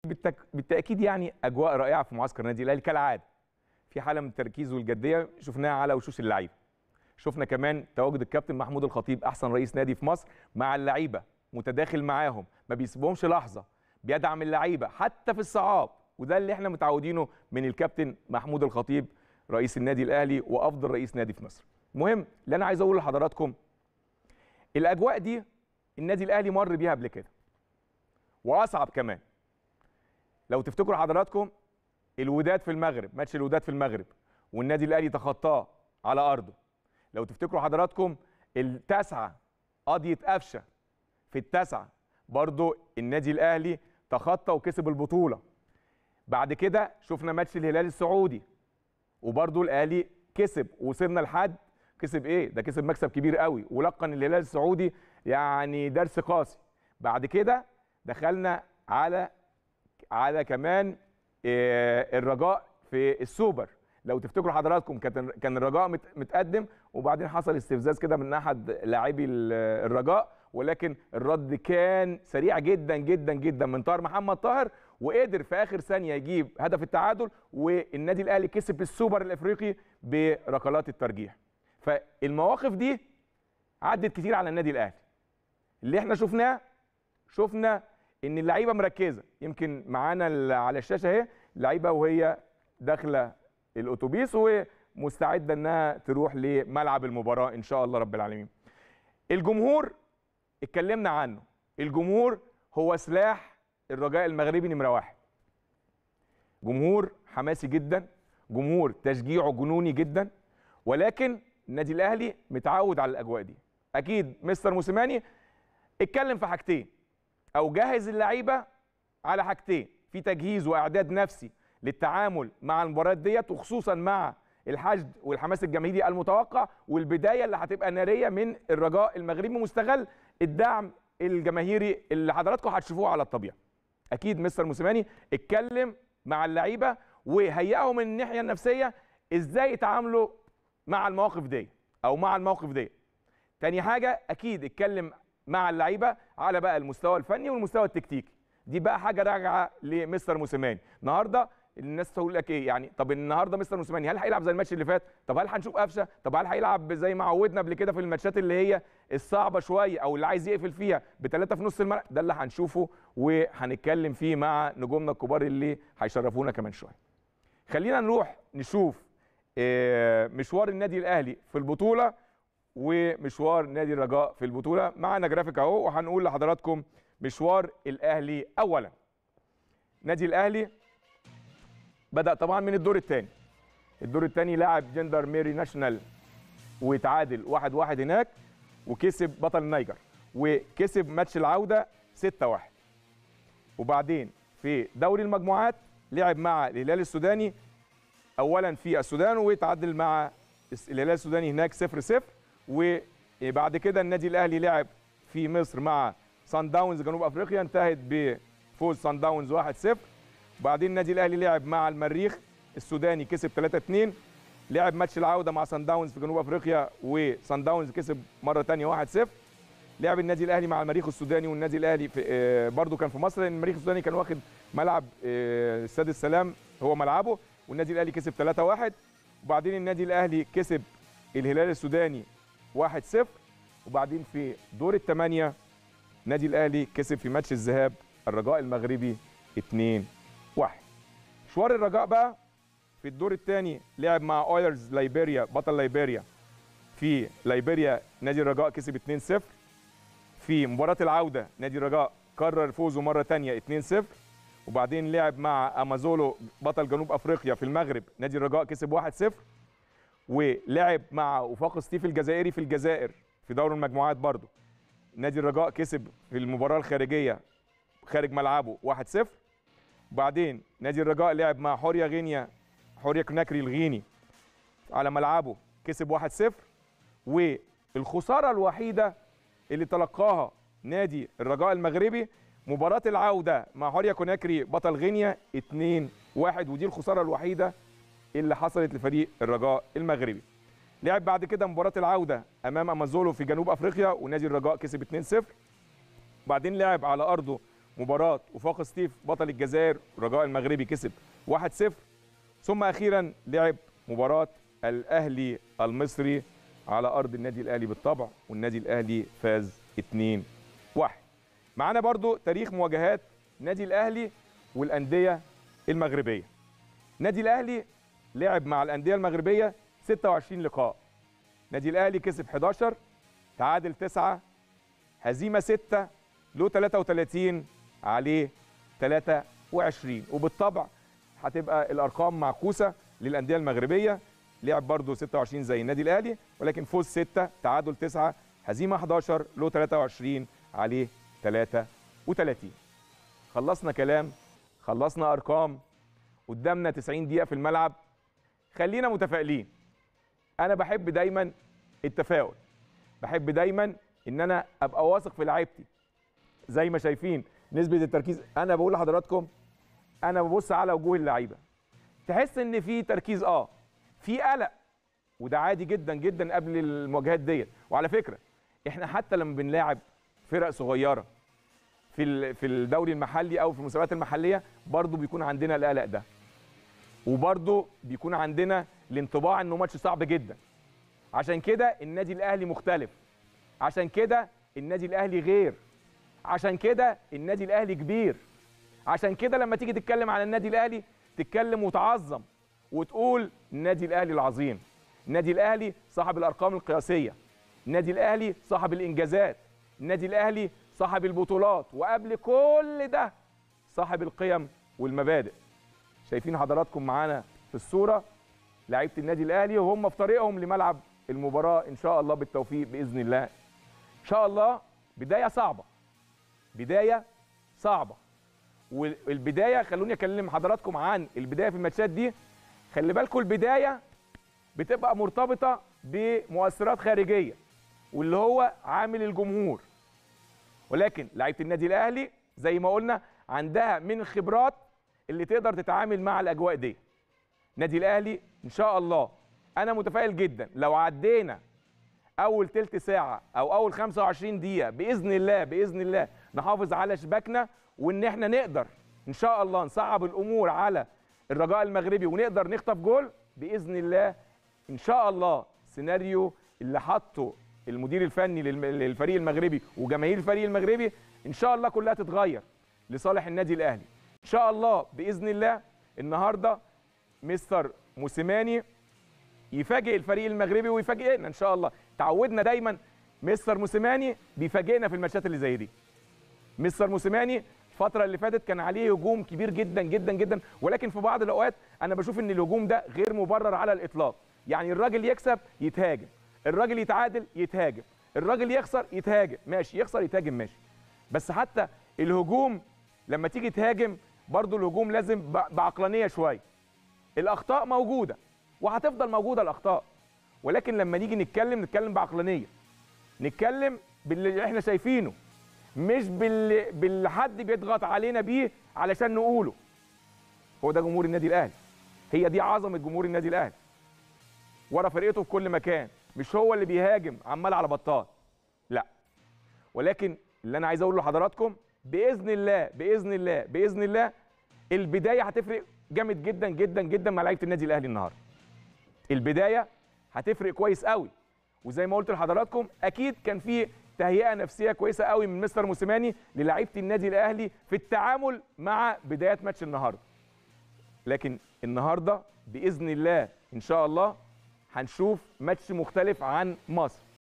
بالتك... بالتاكيد يعني اجواء رائعه في معسكر النادي الاهلي كالعاده في حاله من التركيز والجديه شفناها على وشوش اللعيبه شفنا كمان تواجد الكابتن محمود الخطيب احسن رئيس نادي في مصر مع اللعيبه متداخل معاهم ما بيسيبهمش لحظه بيدعم اللعيبه حتى في الصعاب وده اللي احنا متعودينه من الكابتن محمود الخطيب رئيس النادي الاهلي وافضل رئيس نادي في مصر المهم اللي انا عايز اقوله لحضراتكم الاجواء دي النادي الاهلي مر بيها قبل كده واصعب كمان لو تفتكروا حضراتكم الوداد في المغرب ماتش الوداد في المغرب والنادي الاهلي تخطاه على ارضه لو تفتكروا حضراتكم التاسعه قضيه قفشه في التاسعه برضو النادي الاهلي تخطى وكسب البطوله بعد كده شفنا ماتش الهلال السعودي وبرضو الاهلي كسب وصلنا لحد كسب ايه ده كسب مكسب كبير قوي ولقن الهلال السعودي يعني درس قاسي بعد كده دخلنا على على كمان آه، الرجاء في السوبر لو تفتكروا حضراتكم كان كان الرجاء مت- متقدم وبعدين حصل استفزاز كده من احد لاعبي ال- الرجاء ولكن الرد كان سريع جدا جدا جدا من طاهر محمد طاهر وقدر في اخر ثانيه يجيب هدف التعادل والنادي الاهلي كسب السوبر الافريقي بركلات الترجيح فالمواقف دي عدت كتير على النادي الاهلي اللي احنا شفناه شفنا ان اللعيبه مركزه يمكن معانا ال- على الشاشه اهي لعيبه وهي داخله الاتوبيس ومستعده انها تروح لملعب المباراه ان شاء الله رب العالمين الجمهور اتكلمنا عنه الجمهور هو سلاح الرجاء المغربي نمره واحد جمهور حماسي جدا جمهور تشجيعه جنوني جدا ولكن النادي الاهلي متعود على الاجواء دي اكيد مستر موسيماني اتكلم في حاجتين او جهز اللعيبه على حاجتين في تجهيز واعداد نفسي للتعامل مع المباريات ديت وخصوصا مع الحشد والحماس الجماهيري المتوقع والبدايه اللي هتبقى ناريه من الرجاء المغربي مستغل الدعم الجماهيري اللي حضراتكم هتشوفوه على الطبيعه اكيد مستر موسيماني اتكلم مع اللعيبه وهيئهم من الناحيه النفسيه ازاي يتعاملوا مع المواقف دي او مع الموقف دي تاني حاجه اكيد اتكلم مع اللعيبه على بقى المستوى الفني والمستوى التكتيكي دي بقى حاجه راجعه لمستر موسيماني النهارده الناس تقول لك ايه يعني طب النهارده مستر موسيماني هل هيلعب زي الماتش اللي فات طب هل هنشوف قفشه طب هل هيلعب زي ما عودنا قبل كده في الماتشات اللي هي الصعبه شويه او اللي عايز يقفل فيها بثلاثه في نص الملعب ده اللي هنشوفه وهنتكلم فيه مع نجومنا الكبار اللي هيشرفونا كمان شويه خلينا نروح نشوف آه، مشوار النادي الاهلي في البطوله ومشوار نادي الرجاء في البطوله معانا جرافيك اهو وهنقول لحضراتكم مشوار الاهلي اولا نادي الاهلي بدا طبعا من الدور الثاني الدور الثاني لعب جندر ميري ناشونال وتعادل واحد واحد هناك وكسب بطل النيجر وكسب ماتش العوده 6 1 وبعدين في دوري المجموعات لعب مع الهلال السوداني اولا في السودان وتعادل مع الهلال السوداني هناك 0 0 وبعد كده النادي الاهلي لعب في مصر مع سان داونز جنوب افريقيا انتهت بفوز سان داونز 1 0 وبعدين النادي الاهلي لعب مع المريخ السوداني كسب 3 2 لعب ماتش العوده مع سان داونز في جنوب افريقيا وسان داونز كسب مره ثانيه 1 0 لعب النادي الاهلي مع المريخ السوداني والنادي الاهلي في آه، برضو كان في مصر لان المريخ السوداني كان واخد ملعب آه، استاد السلام هو ملعبه والنادي الاهلي كسب 3 1 وبعدين النادي الاهلي كسب الهلال السوداني 1 0 وبعدين في دور الثمانيه النادي الاهلي كسب في ماتش الذهاب الرجاء المغربي 2 1 مشوار الرجاء بقى في الدور الثاني لعب مع اويلرز ليبيريا بطل ليبيريا في ليبيريا نادي الرجاء كسب 2 0 في مباراة العودة نادي الرجاء قرر فوزه مرة تانية 2-0 وبعدين لعب مع أمازولو بطل جنوب أفريقيا في المغرب نادي الرجاء كسب 1-0 ولعب مع وفاق سطيف الجزائري في الجزائر في دور المجموعات برضه نادي الرجاء كسب في المباراة الخارجية خارج ملعبه 1-0 وبعدين نادي الرجاء لعب مع حوريا غينيا حوريا كوناكري الغيني على ملعبه كسب 1-0 والخسارة الوحيدة اللي تلقاها نادي الرجاء المغربي مباراة العودة مع حوريا كوناكري بطل غينيا 2 1 ودي الخسارة الوحيدة اللي حصلت لفريق الرجاء المغربي. لعب بعد كده مباراة العودة أمام أمازولو في جنوب أفريقيا ونادي الرجاء كسب 2 0 بعدين لعب على أرضه مباراه وفاق سطيف بطل الجزائر الرجاء المغربي كسب 1-0 ثم اخيرا لعب مباراه الاهلي المصري على ارض النادي الاهلي بالطبع والنادي الاهلي فاز 2-1 معانا برضو تاريخ مواجهات نادي الاهلي والانديه المغربيه نادي الاهلي لعب مع الانديه المغربيه 26 لقاء نادي الاهلي كسب 11 تعادل 9 هزيمه 6 له 33 عليه 23 وبالطبع هتبقى الارقام معكوسه للانديه المغربيه لعب برضه 26 زي النادي الاهلي ولكن فوز 6 تعادل 9 هزيمه 11 له 23 عليه 33 خلصنا كلام خلصنا ارقام قدامنا 90 دقيقه في الملعب خلينا متفائلين انا بحب دايما التفاؤل بحب دايما ان انا ابقى واثق في لعيبتي زي ما شايفين نسبه التركيز انا بقول لحضراتكم انا ببص على وجوه اللعيبه تحس ان في تركيز اه في قلق وده عادي جدا جدا قبل المواجهات ديت وعلى فكره احنا حتى لما بنلاعب فرق صغيره في ال- في الدوري المحلي او في المسابقات المحليه برضو بيكون عندنا القلق ده وبرضو بيكون عندنا الانطباع انه ماتش صعب جدا عشان كده النادي الاهلي مختلف عشان كده النادي الاهلي غير عشان كده النادي الاهلي كبير عشان كده لما تيجي تتكلم عن النادي الاهلي تتكلم وتعظم وتقول النادي الاهلي العظيم النادي الاهلي صاحب الارقام القياسيه النادي الاهلي صاحب الانجازات النادي الاهلي صاحب البطولات وقبل كل ده صاحب القيم والمبادئ شايفين حضراتكم معانا في الصوره لعيبه النادي الاهلي وهم في طريقهم لملعب المباراه ان شاء الله بالتوفيق باذن الله ان شاء الله بدايه صعبه بدايه صعبه والبدايه خلوني اكلم حضراتكم عن البدايه في الماتشات دي خلي بالكم البدايه بتبقى مرتبطه بمؤثرات خارجيه واللي هو عامل الجمهور ولكن لعيبه النادي الاهلي زي ما قلنا عندها من الخبرات اللي تقدر تتعامل مع الاجواء دي نادي الاهلي ان شاء الله انا متفائل جدا لو عدينا اول تلت ساعه او اول 25 دقيقه باذن الله باذن الله نحافظ على شباكنا وان احنا نقدر ان شاء الله نصعب الامور على الرجاء المغربي ونقدر نخطف جول باذن الله ان شاء الله سيناريو اللي حطه المدير الفني للم- للفريق المغربي وجماهير الفريق المغربي ان شاء الله كلها تتغير لصالح النادي الاهلي ان شاء الله باذن الله النهارده مستر موسيماني يفاجئ الفريق المغربي ويفاجئنا ان شاء الله تعودنا دايما مستر موسيماني بيفاجئنا في الماتشات اللي زي دي مستر موسيماني الفترة اللي فاتت كان عليه هجوم كبير جدا جدا جدا ولكن في بعض الأوقات أنا بشوف إن الهجوم ده غير مبرر على الإطلاق، يعني الراجل يكسب يتهاجم، الراجل يتعادل يتهاجم، الراجل يخسر يتهاجم، ماشي يخسر يتهاجم ماشي. بس حتى الهجوم لما تيجي تهاجم برضو الهجوم لازم ب- بعقلانية شوية. الأخطاء موجودة وهتفضل موجودة الأخطاء ولكن لما نيجي نتكلم نتكلم بعقلانية. نتكلم باللي احنا شايفينه مش باللي, باللي حد بيضغط علينا بيه علشان نقوله هو ده جمهور النادي الاهلي هي دي عظمه جمهور النادي الاهلي ورا فرقته في كل مكان مش هو اللي بيهاجم عمال على بطال لا ولكن اللي انا عايز اقوله لحضراتكم باذن الله باذن الله باذن الله البدايه هتفرق جامد جدا جدا جدا مع لعيبه النادي الاهلي النهارده البدايه هتفرق كويس قوي وزي ما قلت لحضراتكم اكيد كان في تهيئه نفسيه كويسه قوي من مستر موسيماني للاعيبه النادي الاهلي في التعامل مع بدايه ماتش النهارده لكن النهارده باذن الله ان شاء الله هنشوف ماتش مختلف عن مصر